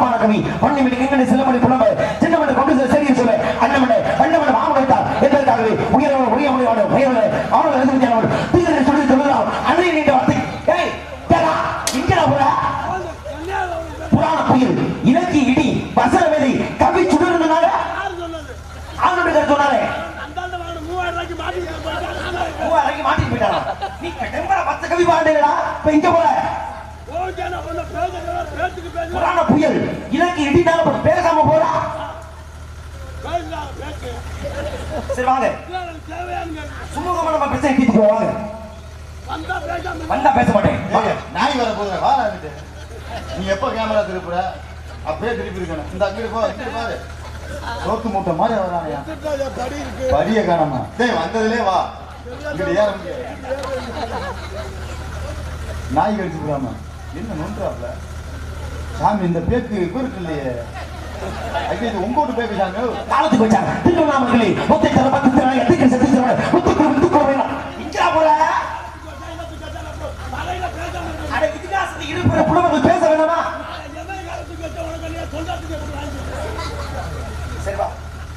சிறப்பான கவி வன்னிமணி கிங்கணி சிலமணி புலம்பு சின்னமணி கொண்டு செல்ல சரி சொல்ல அண்ணமணி வண்ணமணி மாமடைத்தார் என்பதற்காகவே உயர்வு உயர்மொழியோட உயர்வு அவர்கள் எழுதுகிறார் தீரனை சொல்லி சொல்லுகிறார் அன்னை நீண்ட வார்த்தை ஏய் கேடா இங்கடா போற புராண புயல் இலக்கிய இடி வசன வேலை கவி சுடர்னால ஆளுநர் சொன்னாரே மூவாயிரம் மாட்டிட்டு போயிட்டாரா நீ கடம்பர பச்சை கவி பாடுறா இப்ப இங்க போற புராண புயல் இலக்கிய இடினால இப்ப பேசாம போறா சரி வாங்க சுமூகமா நம்ம பிரச்சனை தீர்த்து போவாங்க வந்தா பேச மாட்டேன் வாங்க ஏய், நாய் வர போதுற வா அங்கிட்டு நீ எப்ப கேமரா திருப்புற அப்படியே திருப்பி இருக்கணும் இந்த அங்கிட்டு போ அங்கிட்டு பாரு சோத்து மூட்டை மாதிரி வரானயா படிய காணாமா டேய் வந்ததுலே வா இங்கிட்டு ஏற முடியாது நாய் கடிச்சு விடாம என்ன நோன்றாப்ல சாமி இந்த பேக்கு இருக்கு இல்லையே ஐயா இது உங்கோட்டு பேக்கு சாமி காலத்துக்கு வச்சாங்க திருவண்ணாமலை ஒத்தை தர பத்து தர எத்துக்கு செத்து தர முத்துக்கு முத்துக்கு வேணும் இங்கடா போற அட இதிகாசத்துல இருக்கிற புலவர்கள் பேச வேணாமா சரி வா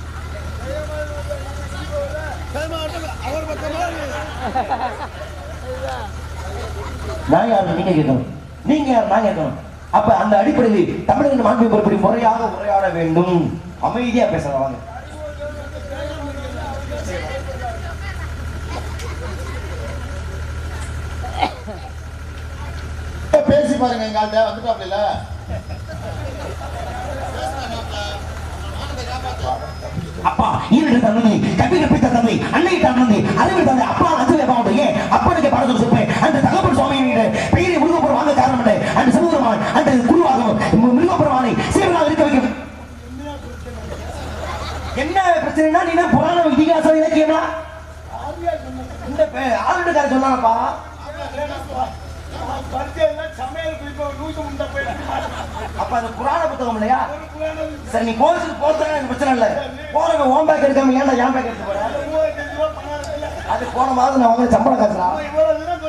நான் யார் நீங்க கேட்கணும் நீங்க யார் நான் கேட்கணும் அப்ப அந்த அடிப்படையில் தமிழக மாண்பு பொறுப்படி முறையாக உரையாட வேண்டும் அமைதியா பேசலாம் வாங்க பேசி பாருங்க எங்க ஆள்கிட்ட வந்துட்டாப்ல அப்பா ஈரடு தந்தை கல்வி கற்பித்த தந்தை அன்னை தந்தை அறிவு தந்தை அப்பா அஞ்சலி அப்பா ஏன் அப்பனுக்கு பாடத்தில் சொல்றேன் அந்த தகப்பன் சுவாமி பெயரை முருகப்புறம் வாங்க காரணம் என்ன அந்த சிவபெருமான் அந்த குருவாகவும் மிருகபெருமானை சீவனாக இருக்க வைக்க என்ன பிரச்சனைனா நீ என்ன புராண இதிகாசம் இலக்கியமா இந்த பே- ஆளுநர்காரர் சொன்னானப்பா அப்ப அது புராண புத்தகம் இல்லையா சரி நீ கோவிலுக்கு போறது எனக்கு பிரச்சனை இல்ல போறவங்க ஓம் பேக் எடுக்காம ஏன்டா ஏன் பேக் எடுத்து போற அது போன மாதம் நான் வாங்க சம்பளம் காசுடா